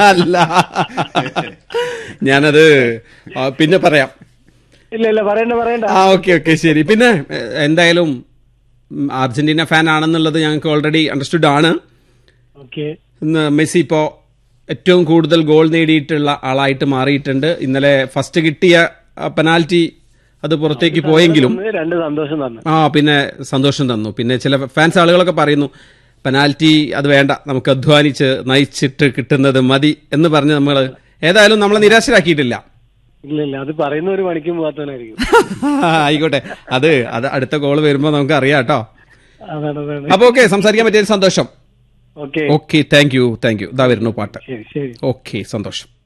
അല്ല ഞാനത് ആ, പിന്നെ പറയാം ഇല്ല ഇല്ല പറയണ്ട പറയണ്ട ആ ഓക്കെ ഓക്കെ ശരി പിന്നെ എ, എന്തായാലും ഉം, അർജന്റീന ഫാൻ ആണെന്നുള്ളത് ഞങ്ങൾക്ക് ഓൾറെഡി അണ്ടർസ്റ്റുഡ് ആണ് ഓക്കെ ഇന്ന് മെസ്സി ഇപ്പോൾ ഏറ്റവും കൂടുതൽ ഗോൾ നേടിയിട്ടുള്ള ആളായിട്ട് മാറിയിട്ടുണ്ട് ഇന്നലെ ഫസ്റ്റ് കിട്ടിയ പെനാൽറ്റി അത് പുറത്തേക്ക് പോയെങ്കിലും രണ്ട് സന്തോഷം തന്നു ആ പിന്നെ സന്തോഷം തന്നു പിന്നെ ചില ഫാൻസ് ആളുകളൊക്കെ പറയുന്നു പെനാൽറ്റി അത് വേണ്ട നമുക്ക് അധ്വാനിച്ച് നയിച്ചിട്ട് കിട്ടുന്നത് മതി എന്ന് പറഞ്ഞ് നമ്മൾ ഏതായാലും നമ്മളെ നിരാശരാക്കിയിട്ടില്ല ഇല്ല ഇല്ല അത് പറയുന്ന ഒരു മണിക്കും പോകാത്തവനായിരിക്കും ആയിക്കോട്ടെ അത് അത് അടുത്ത ഗോൾ വരുമ്പോൾ നമുക്ക് അറിയാം കേട്ടോ അതാണ് അതാണ് അപ്പൊ ഓക്കെ സംസാരിക്കാൻ പറ്റിയ സന്തോഷം okay okay thank you thank you ഇതാ വരുന്നു പാട്ട് ശരി ശരി ഓക്കെ സന്തോഷം